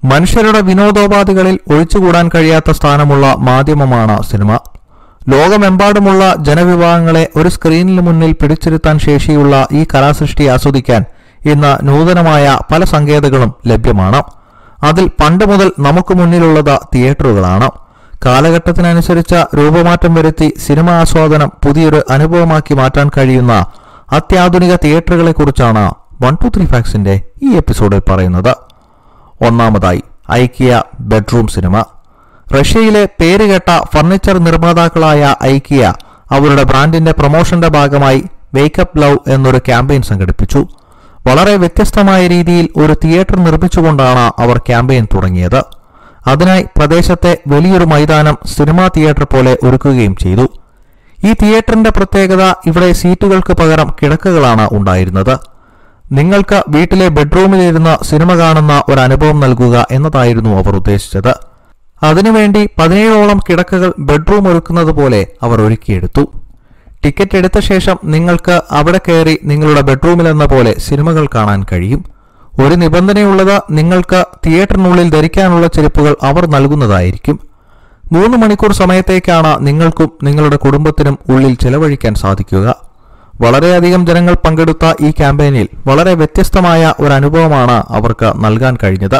മനുഷ്യരുടെ വിനോദോപാധികളിൽ ഒഴിച്ചുകൂടാൻ കഴിയാത്ത സ്ഥാനമുള്ള മാധ്യമമാണ് സിനിമ ലോകമെമ്പാടുമുള്ള ജനവിഭാഗങ്ങളെ ഒരു സ്ക്രീനിന് മുന്നിൽ പിടിച്ചിരുത്താൻ ശേഷിയുള്ള ഈ കലാസൃഷ്ടി ആസ്വദിക്കാൻ ഇന്ന് നൂതനമായ പല സങ്കേതങ്ങളും ലഭ്യമാണ് അതിൽ പണ്ട് മുതൽ നമുക്ക് മുന്നിലുള്ളത് തിയേറ്ററുകളാണ് കാലഘട്ടത്തിനനുസരിച്ച് രൂപമാറ്റം വരുത്തി സിനിമ ആസ്വാദനം പുതിയൊരു അനുഭവമാക്കി മാറ്റാൻ കഴിയുന്ന അത്യാധുനിക തിയേറ്ററുകളെക്കുറിച്ചാണ് വൺ ടു ത്രീ ഫാക്സിന്റെ ഈ എപ്പിസോഡിൽ പറയുന്നത് ഒന്നാമതായി ഐക്കിയ ബെഡ്റൂം സിനിമ റഷ്യയിലെ പേരുകേട്ട ഫർണിച്ചർ നിർമ്മാതാക്കളായ ഐക്കിയ അവരുടെ ബ്രാൻഡിന്റെ പ്രൊമോഷന്റെ ഭാഗമായി വേക്കപ്പ് ലവ് എന്നൊരു ക്യാമ്പയിൻ സംഘടിപ്പിച്ചു വളരെ വ്യത്യസ്തമായ രീതിയിൽ ഒരു തിയേറ്റർ നിർമ്മിച്ചുകൊണ്ടാണ് അവർ ക്യാമ്പയിൻ തുടങ്ങിയത് അതിനായി പ്രദേശത്തെ വലിയൊരു മൈതാനം സിനിമാ തിയേറ്റർ പോലെ ഒരുക്കുകയും ചെയ്തു ഈ തിയേറ്ററിന്റെ പ്രത്യേകത ഇവിടെ സീറ്റുകൾക്ക് പകരം കിടക്കകളാണ് ഉണ്ടായിരുന്നത് നിങ്ങൾക്ക് വീട്ടിലെ ബെഡ്റൂമിലിരുന്ന് സിനിമ കാണുന്ന ഒരു അനുഭവം നൽകുക എന്നതായിരുന്നു അവർ ഉദ്ദേശിച്ചത് അതിനുവേണ്ടി പതിനേഴോളം കിടക്കകൾ ബെഡ്റൂം ഒരുക്കുന്നത് പോലെ അവർ ഒരുക്കിയെടുത്തു ടിക്കറ്റ് എടുത്ത ശേഷം നിങ്ങൾക്ക് അവിടെ കയറി നിങ്ങളുടെ ബെഡ്റൂമിലെന്ന പോലെ സിനിമകൾ കാണാൻ കഴിയും ഒരു നിബന്ധനയുള്ളത് നിങ്ങൾക്ക് തിയേറ്ററിനുള്ളിൽ ധരിക്കാനുള്ള ചെരുപ്പുകൾ അവർ നൽകുന്നതായിരിക്കും മൂന്ന് മണിക്കൂർ സമയത്തേക്കാണ് നിങ്ങൾക്കും നിങ്ങളുടെ കുടുംബത്തിനും ഉള്ളിൽ ചെലവഴിക്കാൻ സാധിക്കുക വളരെയധികം ജനങ്ങൾ പങ്കെടുത്ത ഈ ക്യാമ്പയിനിൽ വളരെ വ്യത്യസ്തമായ ഒരു അനുഭവമാണ് അവർക്ക് നൽകാൻ കഴിഞ്ഞത്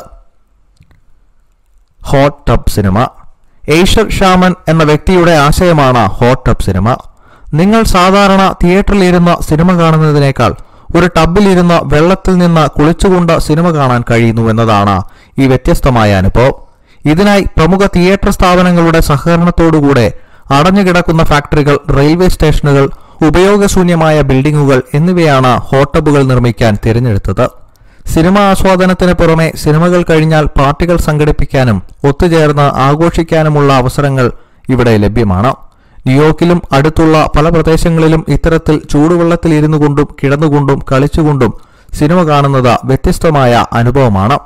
ഹോട്ട് ടബ് സിനിമ ഏഷ്യർ ഷാമൻ എന്ന വ്യക്തിയുടെ ആശയമാണ് ഹോട്ട് ടബ് സിനിമ നിങ്ങൾ സാധാരണ തിയേറ്ററിലിരുന്ന് സിനിമ കാണുന്നതിനേക്കാൾ ഒരു ടബിലിരുന്ന് വെള്ളത്തിൽ നിന്ന് കുളിച്ചുകൊണ്ട് സിനിമ കാണാൻ കഴിയുന്നു എന്നതാണ് ഈ വ്യത്യസ്തമായ അനുഭവം ഇതിനായി പ്രമുഖ തിയേറ്റർ സ്ഥാപനങ്ങളുടെ സഹകരണത്തോടുകൂടെ അടഞ്ഞുകിടക്കുന്ന ഫാക്ടറികൾ റെയിൽവേ സ്റ്റേഷനുകൾ ഉപയോഗശൂന്യമായ ബിൽഡിംഗുകൾ എന്നിവയാണ് ഹോട്ട് ടബുകൾ നിർമ്മിക്കാൻ തിരഞ്ഞെടുത്തത് സിനിമ ആസ്വാദനത്തിന് പുറമെ സിനിമകൾ കഴിഞ്ഞാൽ പാർട്ടികൾ സംഘടിപ്പിക്കാനും ഒത്തുചേർന്ന് ആഘോഷിക്കാനുമുള്ള അവസരങ്ങൾ ഇവിടെ ലഭ്യമാണ് ന്യൂയോർക്കിലും അടുത്തുള്ള പല പ്രദേശങ്ങളിലും ഇത്തരത്തിൽ ചൂടുവെള്ളത്തിൽ ഇരുന്നു കൊണ്ടും കിടന്നുകൊണ്ടും കളിച്ചുകൊണ്ടും സിനിമ കാണുന്നത് വ്യത്യസ്തമായ അനുഭവമാണ്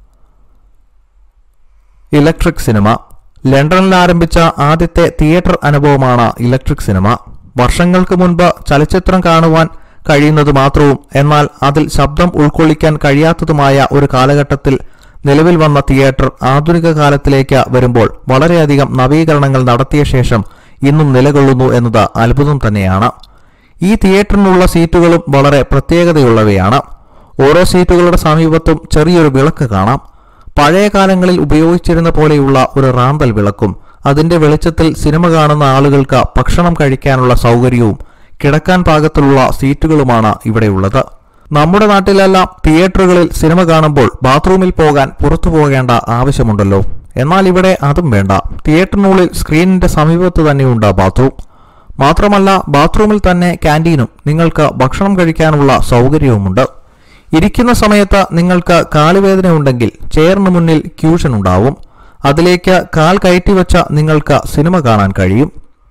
ഇലക്ട്രിക് സിനിമ ലണ്ടനിൽ ആരംഭിച്ച ആദ്യത്തെ തിയേറ്റർ അനുഭവമാണ് ഇലക്ട്രിക് സിനിമ വർഷങ്ങൾക്ക് മുൻപ് ചലച്ചിത്രം കാണുവാൻ കഴിയുന്നത് മാത്രവും എന്നാൽ അതിൽ ശബ്ദം ഉൾക്കൊള്ളിക്കാൻ കഴിയാത്തതുമായ ഒരു കാലഘട്ടത്തിൽ നിലവിൽ വന്ന തിയേറ്റർ ആധുനിക കാലത്തിലേക്ക് വരുമ്പോൾ വളരെയധികം നവീകരണങ്ങൾ നടത്തിയ ശേഷം ഇന്നും നിലകൊള്ളുന്നു എന്നത് അത്ഭുതം തന്നെയാണ് ഈ തിയേറ്ററിനുള്ള സീറ്റുകളും വളരെ പ്രത്യേകതയുള്ളവയാണ് ഓരോ സീറ്റുകളുടെ സമീപത്തും ചെറിയൊരു വിളക്ക് കാണാം പഴയ കാലങ്ങളിൽ ഉപയോഗിച്ചിരുന്ന പോലെയുള്ള ഒരു റാന്തൽ വിളക്കും അതിന്റെ വെളിച്ചത്തിൽ സിനിമ കാണുന്ന ആളുകൾക്ക് ഭക്ഷണം കഴിക്കാനുള്ള സൗകര്യവും കിടക്കാൻ പാകത്തിലുള്ള സീറ്റുകളുമാണ് ഇവിടെയുള്ളത് നമ്മുടെ നാട്ടിലെല്ലാം തിയേറ്ററുകളിൽ സിനിമ കാണുമ്പോൾ ബാത്റൂമിൽ പോകാൻ പുറത്തു പോകേണ്ട ആവശ്യമുണ്ടല്ലോ എന്നാൽ ഇവിടെ അതും വേണ്ട തിയേറ്ററിനുള്ളിൽ സ്ക്രീനിന്റെ സമീപത്ത് തന്നെയുണ്ട് ബാത്റൂം മാത്രമല്ല ബാത്റൂമിൽ തന്നെ ക്യാൻറ്റീനും നിങ്ങൾക്ക് ഭക്ഷണം കഴിക്കാനുള്ള സൗകര്യവുമുണ്ട് ഇരിക്കുന്ന സമയത്ത് നിങ്ങൾക്ക് കാലുവേദന ഉണ്ടെങ്കിൽ ചെയറിന് മുന്നിൽ ക്യൂഷൻ ഉണ്ടാവും അതിലേക്ക് കാൽ കയറ്റിവെച്ച നിങ്ങൾക്ക് സിനിമ കാണാൻ കഴിയും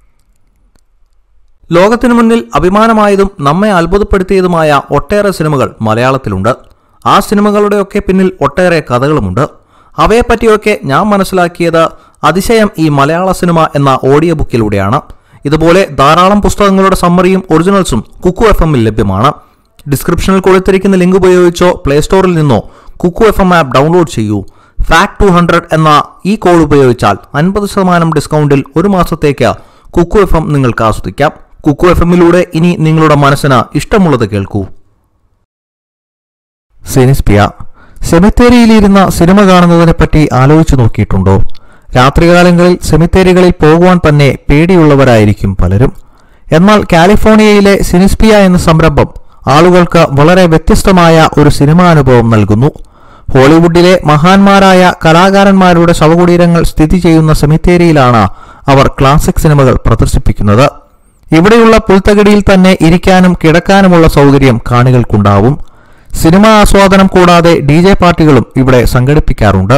ലോകത്തിനു മുന്നിൽ അഭിമാനമായതും നമ്മെ അത്ഭുതപ്പെടുത്തിയതുമായ ഒട്ടേറെ സിനിമകൾ മലയാളത്തിലുണ്ട് ആ സിനിമകളുടെയൊക്കെ പിന്നിൽ ഒട്ടേറെ കഥകളുമുണ്ട് അവയെപ്പറ്റിയൊക്കെ ഞാൻ മനസ്സിലാക്കിയത് അതിശയം ഈ മലയാള സിനിമ എന്ന ഓഡിയോ ബുക്കിലൂടെയാണ് ഇതുപോലെ ധാരാളം പുസ്തകങ്ങളുടെ സമ്മറിയും ഒറിജിനൽസും കുക്കു എഫ് എമ്മിൽ ലഭ്യമാണ് ഡിസ്ക്രിപ്ഷനിൽ കൊടുത്തിരിക്കുന്ന ലിങ്ക് ഉപയോഗിച്ചോ പ്ലേ സ്റ്റോറിൽ നിന്നോ Kuku F M app download ചെയ്യൂ ഫാക്ട് ടു ഹൺഡ്രഡ് എന്ന ഈ കോഡ് ഉപയോഗിച്ചാൽ അൻപത് ശതമാനം ഡിസ്കൗണ്ടിൽ ഒരു മാസത്തേക്ക് കുക്കു എഫ് എം നിങ്ങൾക്ക് ആസ്വദിക്കാം കുക്കു എഫ് എമ്മിലൂടെ ഇനി നിങ്ങളുടെ മനസ്സിന് ഇഷ്ടമുള്ളത് കേൾക്കൂ സിനിസ്പിയ സെമിത്തേരിയിലിരുന്ന സിനിമ കാണുന്നതിനെ പറ്റി ആലോചിച്ചു നോക്കിയിട്ടുണ്ടോ രാത്രികാലങ്ങളിൽ സെമിത്തേരികളിൽ പോകുവാൻ തന്നെ പേടിയുള്ളവരായിരിക്കും പലരും എന്നാൽ കാലിഫോർണിയയിലെ സിനിസ്പിയ എന്ന സംരംഭം ആളുകൾക്ക് വളരെ വ്യത്യസ്തമായ ഒരു സിനിമാനുഭവം നൽകുന്നു ഹോളിവുഡിലെ മഹാന്മാരായ കലാകാരന്മാരുടെ ശവകുടീരങ്ങൾ സ്ഥിതി ചെയ്യുന്ന സെമിത്തേരിയിലാണ് അവർ ക്ലാസിക് സിനിമകൾ പ്രദർശിപ്പിക്കുന്നത് ഇവിടെയുള്ള പുൽത്തകടിയിൽ തന്നെ ഇരിക്കാനും കിടക്കാനുമുള്ള സൗകര്യം കാണികൾക്കുണ്ടാവും സിനിമാ ആസ്വാദനം കൂടാതെ ഡി ജെ പാർട്ടികളും ഇവിടെ സംഘടിപ്പിക്കാറുണ്ട്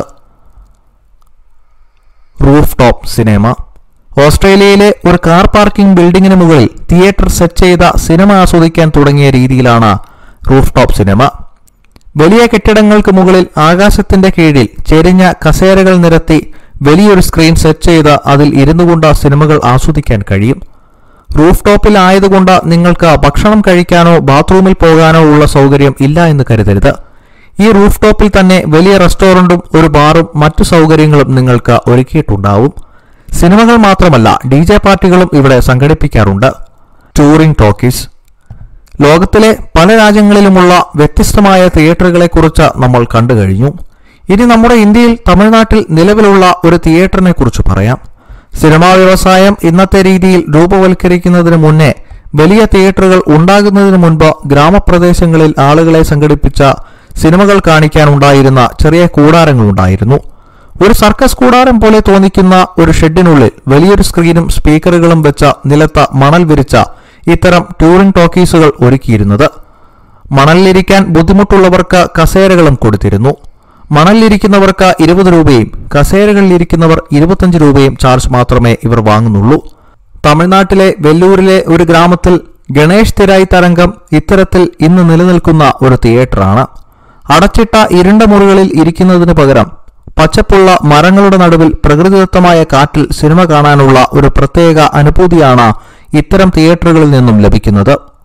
റൂഫ് ടോപ്പ് സിനിമ ഓസ്ട്രേലിയയിലെ ഒരു കാർ പാർക്കിംഗ് ബിൽഡിംഗിന് മുകളിൽ തിയേറ്റർ സെറ്റ് ചെയ്ത സിനിമ ആസ്വദിക്കാൻ തുടങ്ങിയ രീതിയിലാണ് റൂഫ് ടോപ്പ് സിനിമ വലിയ കെട്ടിടങ്ങൾക്ക് മുകളിൽ ആകാശത്തിന്റെ കീഴിൽ ചെരിഞ്ഞ കസേരകൾ നിരത്തി വലിയൊരു സ്ക്രീൻ സെറ്റ് ചെയ്ത് അതിൽ ഇരുന്നുകൊണ്ട് സിനിമകൾ ആസ്വദിക്കാൻ കഴിയും റൂഫ് ടോപ്പിൽ ആയതുകൊണ്ട് നിങ്ങൾക്ക് ഭക്ഷണം കഴിക്കാനോ ബാത്റൂമിൽ പോകാനോ ഉള്ള സൗകര്യം ഇല്ല എന്ന് കരുതരുത് ഈ റൂഫ് ടോപ്പിൽ തന്നെ വലിയ റെസ്റ്റോറന്റും ഒരു ബാറും മറ്റു സൗകര്യങ്ങളും നിങ്ങൾക്ക് ഒരുക്കിയിട്ടുണ്ടാവും സിനിമകൾ മാത്രമല്ല ഡി ജെ പാർട്ടികളും ഇവിടെ സംഘടിപ്പിക്കാറുണ്ട് ടൂറിംഗ് ടോക്കീസ് ലോകത്തിലെ പല രാജ്യങ്ങളിലുമുള്ള വ്യത്യസ്തമായ തിയേറ്ററുകളെക്കുറിച്ച് നമ്മൾ കണ്ടു കഴിഞ്ഞു ഇനി നമ്മുടെ ഇന്ത്യയിൽ തമിഴ്നാട്ടിൽ നിലവിലുള്ള ഒരു തിയേറ്ററിനെ കുറിച്ച് പറയാം സിനിമാ വ്യവസായം ഇന്നത്തെ രീതിയിൽ രൂപവൽക്കരിക്കുന്നതിന് മുന്നേ വലിയ തിയേറ്ററുകൾ ഉണ്ടാകുന്നതിന് മുൻപ് ഗ്രാമപ്രദേശങ്ങളിൽ ആളുകളെ സംഘടിപ്പിച്ച സിനിമകൾ കാണിക്കാനുണ്ടായിരുന്ന ചെറിയ കൂടാരങ്ങളുണ്ടായിരുന്നു ഒരു സർക്കസ് കൂടാരം പോലെ തോന്നിക്കുന്ന ഒരു ഷെഡിനുള്ളിൽ വലിയൊരു സ്ക്രീനും സ്പീക്കറുകളും വെച്ച നിലത്ത് മണൽ വിരിച്ച ഇത്തരം ടൂറിംഗ് ടോക്കീസുകൾ ഒരുക്കിയിരുന്നത് മണലിലിരിക്കാൻ ബുദ്ധിമുട്ടുള്ളവർക്ക് കസേരകളും കൊടുത്തിരുന്നു മണലിലിരിക്കുന്നവർക്ക് ഇരുപത് രൂപയും കസേരകളിലിരിക്കുന്നവർ ഇരുപത്തഞ്ച് രൂപയും ചാർജ് മാത്രമേ ഇവർ വാങ്ങുന്നുള്ളൂ തമിഴ്നാട്ടിലെ വെല്ലൂരിലെ ഒരു ഗ്രാമത്തിൽ ഗണേഷ് തിരായി തരംഗം ഇത്തരത്തിൽ ഇന്ന് നിലനിൽക്കുന്ന ഒരു തിയേറ്ററാണ് അടച്ചിട്ട ഇരുണ്ട മുറികളിൽ ഇരിക്കുന്നതിന് പകരം പച്ചപ്പുള്ള മരങ്ങളുടെ നടുവിൽ പ്രകൃതിദത്തമായ കാറ്റിൽ സിനിമ കാണാനുള്ള ഒരു പ്രത്യേക അനുഭൂതിയാണ് ഇത്തരം തിയേറ്ററുകളിൽ നിന്നും ലഭിക്കുന്നത്